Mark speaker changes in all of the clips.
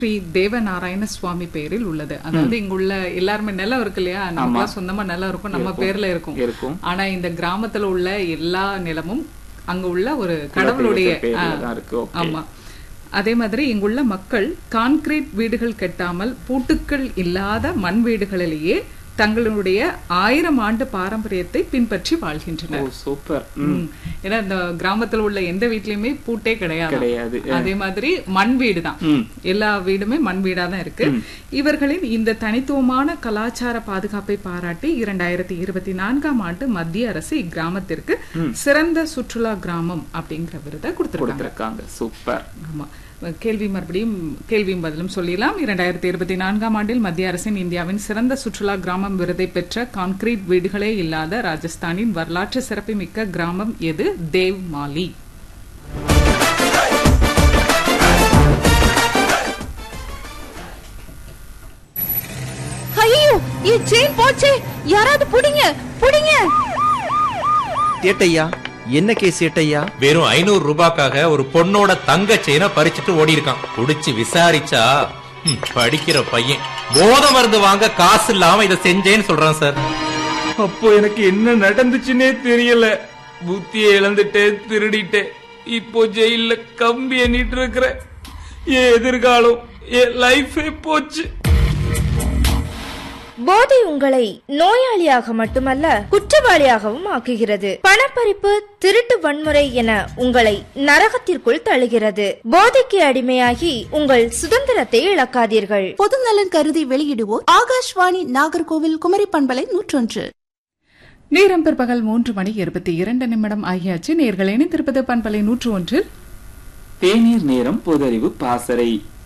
Speaker 1: ஸ்ரீ தேவநாராயண சுவாமி பெயரில் உள்ளது அதாவது இங்குள்ள எல்லாருமே நிலம் இருக்கு இல்லையா நமக்கு சொந்தமா நிலம் இருக்கும் நம்ம பேர்ல இருக்கும்
Speaker 2: இருக்கும்
Speaker 1: ஆனா இந்த கிராமத்துல உள்ள எல்லா நிலமும் அங்க உள்ள ஒரு கடவுளுடைய
Speaker 2: பேர்ல தான் இருக்கு ஓகே
Speaker 1: ஆமா அதே மாதிரி இங்குள்ள மக்கள் கான்கிரீட் வீடுகள் கட்டாமல் பூட்டுக்கள் இல்லாத மண் வீடுகளிலேயே தங்களுடைய ஆயிரம் ஆண்டு பாரம்பரியத்தை பின்பற்றி வாழ்கின்றனர்
Speaker 2: ஓ சூப்பர்
Speaker 1: ம். ஏன்னா இந்த கிராமத்துல உள்ள எந்த வீட்லயுமே பூட்டே கிடையாது
Speaker 2: கிடையாது
Speaker 1: அதே மாதிரி மண் வீடு தான்
Speaker 2: ம்
Speaker 1: எல்லா வீடுமே மண் வீடா தான் இருக்கு இவர்களின் இந்த தனித்துவமான கலாச்சார பாதுகாப்பை பாராட்டி இரண்டாயிரத்தி இருபத்தி நான்காம் ஆண்டு மத்திய அரசு இக்கிராமத்திற்கு சிறந்த சுற்றுலா கிராமம் அப்படிங்கிற விருதை கொடுத்திருக்காங்க
Speaker 2: கொடுத்திருக்காங்க சூப்பர்
Speaker 1: ஆமா கேள்வி மறுபடியும் கேள்வியும் பதிலும் சொல்லிடலாம் இரண்டாயிரத்தி இருபத்தி நான்காம் ஆண்டில் மத்திய அரசின் இந்தியாவின் சிறந்த சுற்றுலா கிராமம் விருதை பெற்ற கான்கிரீட் வீடுகளே இல்லாத ராஜஸ்தானின் வரலாற்று சிறப்புமிக்க கிராமம் எது தேவ் மாலி
Speaker 3: ஐயோ என் செயின் போச்சே யாராவது புடிங்க புடிங்க
Speaker 4: ஏட்டையா என்ன கேஸ் ஏட்டையா
Speaker 5: வெறும் ஐநூறு ரூபாய்க்காக ஒரு பொண்ணோட தங்க செயினை பறிச்சுட்டு ஓடி இருக்கான் புடிச்சு விசாரிச்சா ம், படிக்கிற பையன் போத மருந்து வாங்க காசு இல்லாம இதை செஞ்சேன்னு சொல்றான் சார்
Speaker 2: அப்போ எனக்கு என்ன நடந்துச்சுன்னே தெரியல புத்தியை இழந்துட்டேன் திருடிட்டேன் இப்போ ஜெயில கம்பி எண்ணிட்டு இருக்கிறேன் என் எதிர்காலம் என் லைஃபே போச்சு
Speaker 3: போதை உங்களை நோயாளியாக மட்டுமல்ல குற்றவாளியாகவும் ஆக்குகிறது பணப்பறிப்பு திருட்டு வன்முறை என உங்களை நரகத்திற்குள் தள்ளுகிறது போதைக்கு அடிமையாகி உங்கள் சுதந்திரத்தை இழக்காதீர்கள்
Speaker 6: பொதுநலன் கருதி வெளியிடுவோர் ஆகாஷ்வாணி நாகர்கோவில் குமரி பண்பலை நூற்றொன்று
Speaker 1: நேரம் பிற்பகல் மூன்று மணி இருபத்தி இரண்டு நிமிடம் ஆகியாச்சு நேர்கள் இணைந்திருப்பது பண்பலை நூற்று ஒன்றில்
Speaker 2: தேநீர் நேரம் பொதறிவு பாசறை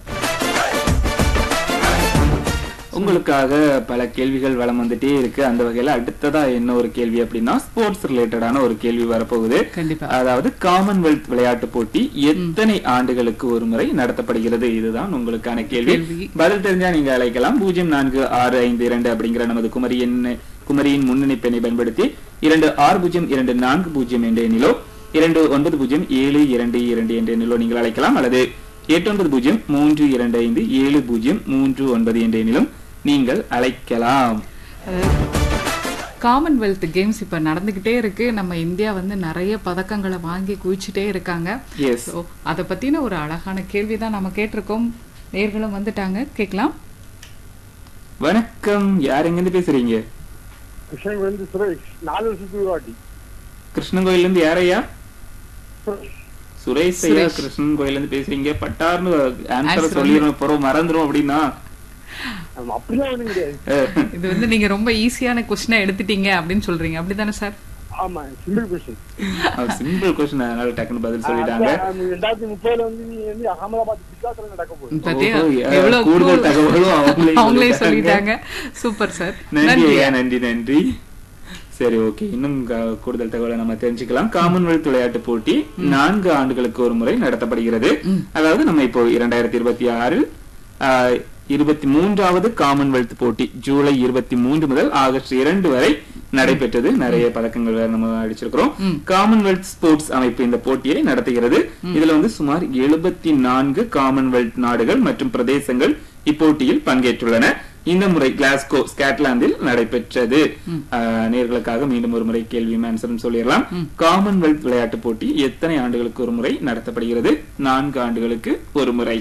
Speaker 2: உங்களுக்காக பல கேள்விகள் வளம் வந்துட்டே இருக்கு அந்த வகையில அடுத்ததா என்ன ஒரு கேள்வி அப்படின்னா ஸ்போர்ட்ஸ் ரிலேட்டடான ஒரு கேள்வி வரப்போகுது
Speaker 1: கண்டிப்பா
Speaker 2: அதாவது காமன்வெல்த் விளையாட்டு போட்டி எத்தனை ஆண்டுகளுக்கு ஒரு முறை நடத்தப்படுகிறது இதுதான் உங்களுக்கான கேள்வி
Speaker 1: கேள்வி.
Speaker 2: பதில் தெரிஞ்சா நீங்க அழைக்கலாம் பூஜ்ஜியம் நான்கு ஆறு ஐந்து இரண்டு அப்படிங்கிற நமது குமரி எண் குமரியின் முன்னணி பெண்ணை பயன்படுத்தி இரண்டு ஆறு பூஜ்ஜியம் இரண்டு நான்கு பூஜ்ஜியம் என்ற எண்ணிலோ இரண்டு ஒன்பது பூஜ்ஜியம் ஏழு இரண்டு இரண்டு என்ற எண்ணிலோ நீங்கள் அழைக்கலாம் அல்லது எட்டு ஒன்பது பூஜ்ஜியம் மூன்று இரண்டு ஐந்து ஏழு பூஜ்ஜியம் மூன்று ஒன்பது என்ற எண்ணிலும் நீங்கள் அழைக்கலாம்
Speaker 1: காமன்வெல்த் கேம்ஸ் இப்ப நடந்துகிட்டே இருக்கு நம்ம இந்தியா வந்து நிறைய பதக்கங்களை வாங்கி குவிச்சுட்டே இருக்காங்க
Speaker 2: எஸ்
Speaker 1: So, அத பத்தின ஒரு அழகான கேள்வி தான் நம்ம கேட்டிருக்கோம் நேர்களும் வந்துட்டாங்க கேட்கலாம்
Speaker 2: வணக்கம் யார் எங்கிருந்து பேசுறீங்க
Speaker 7: கிருஷ்ணன் வந்து சுரேஷ் நாலு வருஷத்துக்கு ஒரு வாட்டி
Speaker 2: கிருஷ்ணன் கோயில்ல இருந்து யாரையா சுரேஷ் ஐயா
Speaker 1: சுரேஷ்.
Speaker 2: கிருஷ்ணன் கோயில்ல இருந்து பேசுறீங்க பட்டார்னு ஆன்சர்
Speaker 1: Answer
Speaker 2: சொல்லிடுறோம் பிறகு மறந்துரும் அப்படின்னா
Speaker 7: நம்ம அப்படிலாம் ஒண்ணும் கிடையாது
Speaker 2: அஹ்,
Speaker 1: இது வந்து நீங்க ரொம்ப ஈஸியான கொஸ்டினா எடுத்துட்டீங்க அப்படின்னு சொல்றீங்க அப்படிதானே சார்
Speaker 7: ஆமா சிம்பிள் கொஸ்டின்
Speaker 2: அவர் சிம்பிள் கொஸ்டின் அதனால டக்குன்னு பதில் சொல்லிட்டாங்க
Speaker 7: ரெண்டாயிரத்தி முப்பதுல வந்து நீ வந்து அகமதாபாத் பிகாத்துல நடக்க போகுது
Speaker 1: பாத்தியா
Speaker 2: ஓஹோ, யா,
Speaker 1: எவ்வளவு
Speaker 2: கூடுதல்
Speaker 1: cool.
Speaker 2: தகவலும் அவங்களே
Speaker 1: அவங்களே
Speaker 2: சொல்லிட்டாங்க.
Speaker 1: சொல்லிட்டாங்க சூப்பர் சார்
Speaker 2: நன்றி
Speaker 1: நன்றி
Speaker 2: ஐயா நன்றி நன்றி சரி ஓகே இன்னும் க- கூடுதல் தகவலை நம்ம தெரிஞ்சுக்கலாம் காமன்வெல்த் விளையாட்டு போட்டி நான்கு ஆண்டுகளுக்கு ஒரு முறை நடத்தப்படுகிறது அதாவது நம்ம இப்போ இரண்டாயிரத்தி இருபத்தி ஆறில் ஆஹ், இருபத்தி மூன்றாவது காமன்வெல்த் போட்டி ஜூலை இருபத்தி மூன்று முதல் ஆகஸ்ட் இரண்டு வரை நடைபெற்றது நிறைய பதக்கங்கள் வேற நம்ம அடிச்சிருக்கிறோம் காமன்வெல்த் ஸ்போர்ட்ஸ் அமைப்பு இந்த போட்டியை நடத்துகிறது இதுல வந்து சுமார் எழுபத்தி நான்கு காமன்வெல்த் நாடுகள் மற்றும் பிரதேசங்கள் இப்போட்டியில் பங்கேற்றுள்ளன இந்த முறை கிளாஸ்கோ ஸ்காட்லாந்தில் நடைபெற்றது ஆஹ், நேர்களுக்காக மீண்டும் ஒரு முறை கேள்வியும் ஆன்சரும் சொல்லிடலாம் காமன்வெல்த் விளையாட்டு போட்டி எத்தனை ஆண்டுகளுக்கு ஒரு முறை நடத்தப்படுகிறது நான்கு ஆண்டுகளுக்கு ஒரு முறை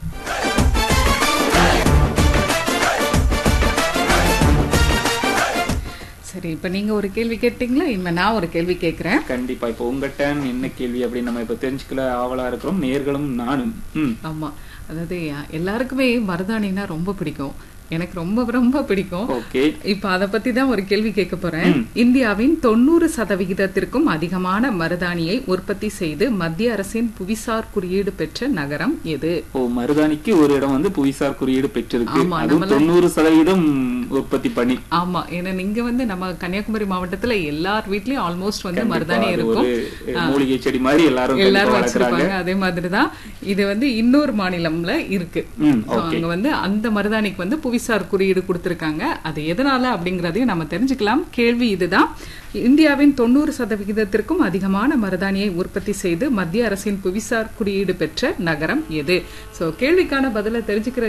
Speaker 1: சரி இப்ப நீங்க ஒரு கேள்வி கேட்டீங்களா இனிமே நான் ஒரு கேள்வி கேக்குறேன்
Speaker 2: கண்டிப்பா இப்போ உங்க டர்ன் என்ன கேள்வி அப்படின்னு நம்ம இப்ப தெரிஞ்சுக்கல ஆவலா இருக்கிறோம் நேர்களும் நானும் ம்
Speaker 1: ஆமா அதாவது யா- எல்லாருக்குமே மருதாணினா ரொம்ப பிடிக்கும் எனக்கு ரொம்ப ரொம்ப பிடிக்கும்
Speaker 2: ஓகே
Speaker 1: இப்ப அத பத்தி தான் ஒரு கேள்வி கேட்க போறேன் இந்தியாவின் தொண்ணூறு சதவிகிதத்திற்கும் அதிகமான மருதாணியை உற்பத்தி செய்து மத்திய அரசின் புவிசார் குறியீடு பெற்ற நகரம் எது
Speaker 2: ஓ மருதாணிக்கு ஒரு இடம் வந்து புவிசார் குறியீடு பெற்றிருக்கு
Speaker 1: ஆமா,
Speaker 2: அதுவும்
Speaker 1: நம்மள-
Speaker 2: தொண்ணூறு சதவீதம் உற்பத்தி பண்ணி
Speaker 1: ஆமா ஏன்னா நீங்க வந்து நம்ம கன்னியாகுமரி மாவட்டத்துல எல்லார் வீட்லயும் ஆல்மோஸ்ட் வந்து
Speaker 2: கண்டிப்பா
Speaker 1: மருதாணி
Speaker 2: அது
Speaker 1: இருக்கும்
Speaker 2: ஒரு மூலிகை செடி மாதிரி எல்லாரும்
Speaker 1: எல்லாரும்
Speaker 2: கண்டிப்பா வளர்க்கறாங்க
Speaker 1: வச்சிருப்பாங்க அதே மாதிரிதான் இது வந்து இன்னொரு மாநிலம்ல இருக்கு
Speaker 2: ம்,
Speaker 1: So,
Speaker 2: okay.
Speaker 1: அங்க வந்து அந்த மருதாணிக்கு வந்து புவி புவிசார் குறியீடு கொடுத்திருக்காங்க அது எதனால அப்படிங்கறதையும் நம்ம தெரிஞ்சுக்கலாம் கேள்வி இதுதான் இந்தியாவின் தொண்ணூறு சதவிகிதத்திற்கும் அதிகமான மருதாணியை உற்பத்தி செய்து மத்திய அரசின் புவிசார் குறியீடு பெற்ற நகரம் எது சோ கேள்விக்கான பதிலை தெரிஞ்சுக்கிற